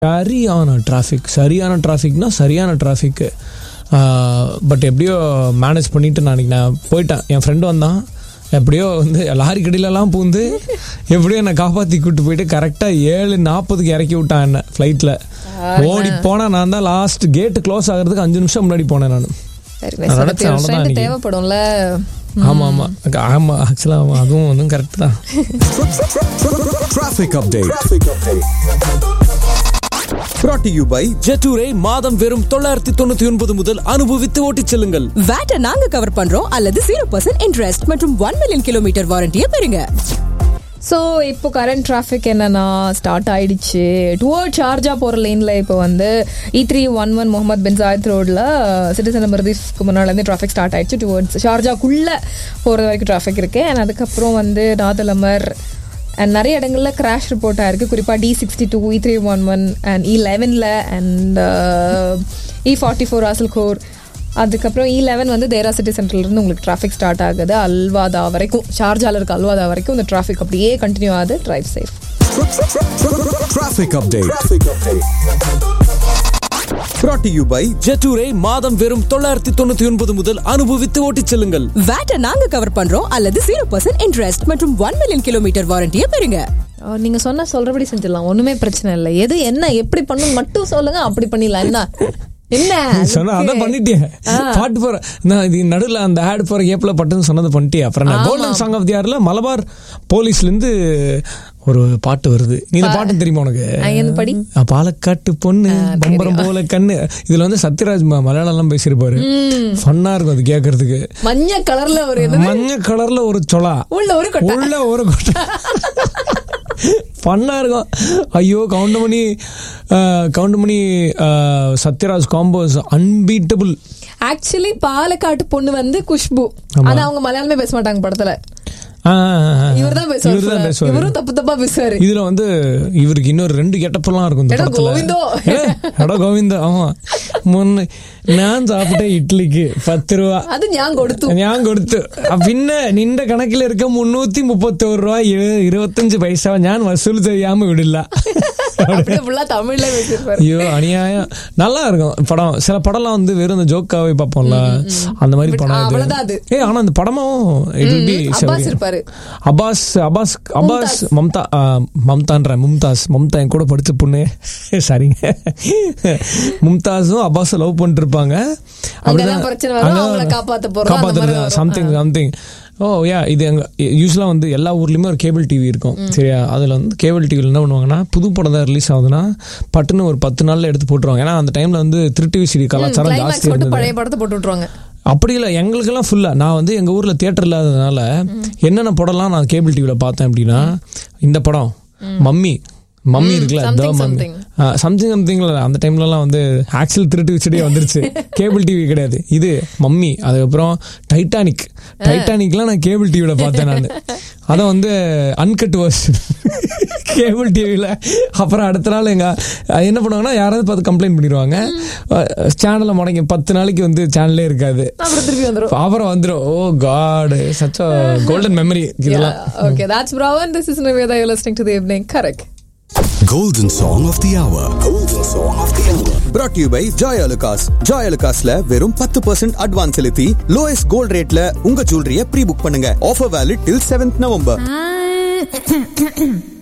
சரியான டிராஃபிக் சரியான டிராஃபிக்னா சரியான டிராஃபிக்கு பட் எப்படியோ மேனேஜ் பண்ணிட்டு நான் அன்னைக்கு நான் போயிட்டேன் என் ஃப்ரெண்டு வந்தான் எப்படியோ வந்து லாரி கடியிலலாம் பூந்து எப்படியோ என்னை காப்பாற்றி கூட்டு போயிட்டு கரெக்டாக ஏழு நாற்பதுக்கு இறக்கி விட்டான் என்ன ஃப்ளைட்டில் ஓடி போனால் நான் தான் லாஸ்ட் கேட்டு க்ளோஸ் ஆகிறதுக்கு அஞ்சு நிமிஷம் முன்னாடி போனேன் நான் சரி நான் சில நினைச்சேன் பேர் அவ்வளவுதான் friend அன்னைக்கு. தேவைப்படும்ல ஆமாம் ஆமாம் ஆமாம் ஆக்சுவலாக அதுவும் வந்து கரெக்ட் தான் Traffic update. Brought to you by ஜெட்டூரை மாதம் வெறும் தொள்ளாயிரத்தி தொண்ணூத்தி ஒன்பது முதல் அனுபவித்து ஓட்டிச் செல்லுங்கள் வேட்டை நாங்க கவர் பண்றோம் அல்லது ஜீரோ பர்சன்ட் இன்ட்ரெஸ்ட் மற்றும் ஒன் மில்லியன் கிலோமீட்டர் வாரண்டியை பெறுங்க ஸோ இப்போ கரண்ட் டிராஃபிக் என்னன்னா ஸ்டார்ட் ஆயிடுச்சு டுவர்ட் ஷார்ஜா போகிற லேனில் இப்போ வந்து E three one one Mohammed bin Zayed ரோடில் சிட்டிசன் மிருதிஸ்க்கு முன்னாலேருந்து டிராஃபிக் ஸ்டார்ட் ஆயிடுச்சு டுவர்ட்ஸ் ஷார்ஜாக்குள்ளே போகிறது வரைக்கும் டிராஃபிக் இருக்கு அண்ட் அதுக்கப்புறம் வந்து நாதலமர் அண்ட் நிறைய இடங்கள்ல கிராஷ் ரிப்போர்ட் ஆயிருக்கு குறிப்பாக D sixty two E three one one and E லெவனில் அண்ட் இ ஃபார்ட்டி ஃபோர் ஆசல்கோர் அதுக்கப்புறம் இ லெவன் வந்து தேரா சிட்டி சென்டர்லேருந்து உங்களுக்கு டிராஃபிக் ஸ்டார்ட் ஆகுது அல்வாதா வரைக்கும் ஷார்ஜால இருக்க அல்வாதா வரைக்கும் இந்த டிராஃபிக் அப்படியே கண்டினியூ ஆகுது drive safe Traffic update. Brought to you by ஜெட்டூரை மாதம் வெறும் தொள்ளாயிரத்தி தொண்ணூத்தி ஒன்பது முதல் அனுபவித்து ஓட்டிச் செல்லுங்கள் வேட்டை நாங்க கவர் பண்றோம் அல்லது ஜீரோ பர்சன்ட் இன்ட்ரெஸ்ட் மற்றும் ஒன் மில்லியன் கிலோமீட்டர் வாரண்டியை பெறுங்க அஹ் நீங்க சொன்ன சொல்றபடி செஞ்சிடலாம் ஒண்ணுமே பிரச்சனை இல்லை எது என்ன எப்படி பண்ணணும் மட்டும் சொல்லுங்க அப்படி பண்ணிடலாம் என்ன என்ன சொன்ன அதான் பண்ணிட்டேன் பாட்டு போற நான் இது நடுவில் அந்த ஆட் போற ஏப்ல பட்டுன்னு சொன்னது பண்ணிட்டே அப்புறம் நான் கோல்டன் சாங் ஆஃப் தி ஆர்ல மலபார் போலீஸ்ல இருந்து ஒரு பாட்டு வருது நீ இந்த பாட்டு தெரியுமா உனக்கு அஹ் என்ன படி அஹ் பாலக்காட்டு பொண்ணு பம்பரம் போல கண்ணு இதுல வந்து சத்யராஜ் ம- மலையாளம் பேசியிருப்பாரு ஃபன்னா இருக்கும் அது கேட்கறதுக்கு மஞ்ச கலர்ல ஒரு என்ன மஞ்ச கலர்ல ஒரு சொலா உள்ள ஒரு கொட்டை உள்ள ஒரு கொட்டை ஃபன்னா இருக்கும் ஐயோ Goundamani Goundamani Sathyaraj combos unbeatable actually பாலக்காட்டு பொண்ணு வந்து குஷ்பு ஆனா அவங்க மலையாளமே பேச மாட்டாங்க படத்துல இவர்தான் பேசுவார் இவர் தான் full-ஆ. பேசுவார் இவரும் தப்பு தப்பா பேசுவாரு இதுல வந்து இவருக்கு இன்னொரு ரெண்டு கெட்டப்பெல்லாம் இருக்கும் இந்த எடா படத்துல கோவிந்தோ. ஏ, எடா கோவிந்தோ ஆமா முன்ன நான் சாப்பிட்டேன் இட்லிக்கு பத்து ரூபா அது ஞான் கொடுத்து ഞാൻ കൊടുത്തു ആ, പിന്നെ നിന്റെ കണക്കിൽ ഇരിക്ക മുന്നൂറ്റി മുപ്പത്തോറ് രൂപ ഇരു- ഇരുപത്തഞ്ച് പൈസ ഞാൻ വസൂൽ ചെയ്യാമ விடல அப்படியே ஃபுல்லா தமிழ்ல பேசியிருப்பாரு ஐயோ அநியாயம் நல்லா இருக்கும் படம் சில படம்லாம் வந்து வெறும் இந்த ஜோக்காவே பார்ப்போம்ல அந்த மாதிரி படம் இது. அவ்வளவுதான் அது. ஏ ஆனா அந்த படமும் it will be அப்பாஸ் இருப்பாரு அப்பாஸ் அப்பாஸ் அப்பாஸ் மம்தா ஆ, மம்தான்ற மும்தாஸ் மம்தா என் கூட படிச்ச பொண்ணு சரிங்க மும்தாஸும் அப்பாஸும் லவ் பண்ணிட்டு இருப்பாங்க அங்கதான் பிரச்சனை வரும், அவங்கள காப்பாத்த போறது, அந்த மாதிரி வரும். சம்திங் சம்திங் ஓ யா இது எங்க யூஸ்வலாக வந்து எல்லா ஊர்லேயுமே ஒரு கேபிள் டிவி இருக்கும் சரியா அதில் வந்து கேபிள் டிவியில் என்ன பண்ணுவாங்கன்னா புது படம் தான் ரிலீஸ் ஆகுதுன்னா பட்டுன்னு ஒரு பத்து நாளில் எடுத்து போட்டுருவாங்க ஏன்னா அந்த டைமில் வந்து திருட்டு விசிடி கலாச்சாரம் கிளைமேக்ஸ் ஜாஸ்தி மட்டும் இருந்தது பழைய படத்தை போட்டு விட்டுருவாங்க அப்படி இல்லை எங்களுக்கெல்லாம் ஃபுல்லாக நான் வந்து எங்கள் ஊரில் தியேட்டர் இல்லாததுனால என்னென்ன படம்லாம் நான் கேபிள் டிவியில் பார்த்தேன் அப்படின்னா இந்த படம் மம்மி மம்மி இருக்குல்ல Something, The mummy something. Something சம்திங்ல அந்த டைம்லலாம் வந்து ஆக்சுவல் திருட்டு வச்சுட்டே வந்துருச்சு கேபிள் டிவி கிடையாது இது மம்மி அதுக்கப்புறம் டைட்டானிக் டைட்டானிக்லாம் நான் கேபிள் டிவியில் பார்த்தேன் நான் அதை வந்து அன்கட் வாஷ் கேபிள் டிவியில் அப்புறம் அடுத்த நாள் எங்க அது என்ன பண்ணுவாங்கன்னா யாராவது பார்த்து கம்ப்ளைண்ட் பண்ணிடுவாங்க சேனலை முடங்கி பத்து நாளைக்கு வந்து சேனலே இருக்காது அப்புறம் திருப்பி வந்துரும் அப்புறம் வந்துடும் oh God such golden memory இதெல்லாம் okay that's Bravan this is Niveda you're listening to the evening correct Golden Song of the Hour. Golden Song of the Hour. Brought to you by Joy Alucas. Joy Alucasல வெறும் பத்து percent advance செலுத்தி lowest gold ரேட்ல உங்க ஜுவல்லரிய prebook பண்ணுங்க offer valid till seventh November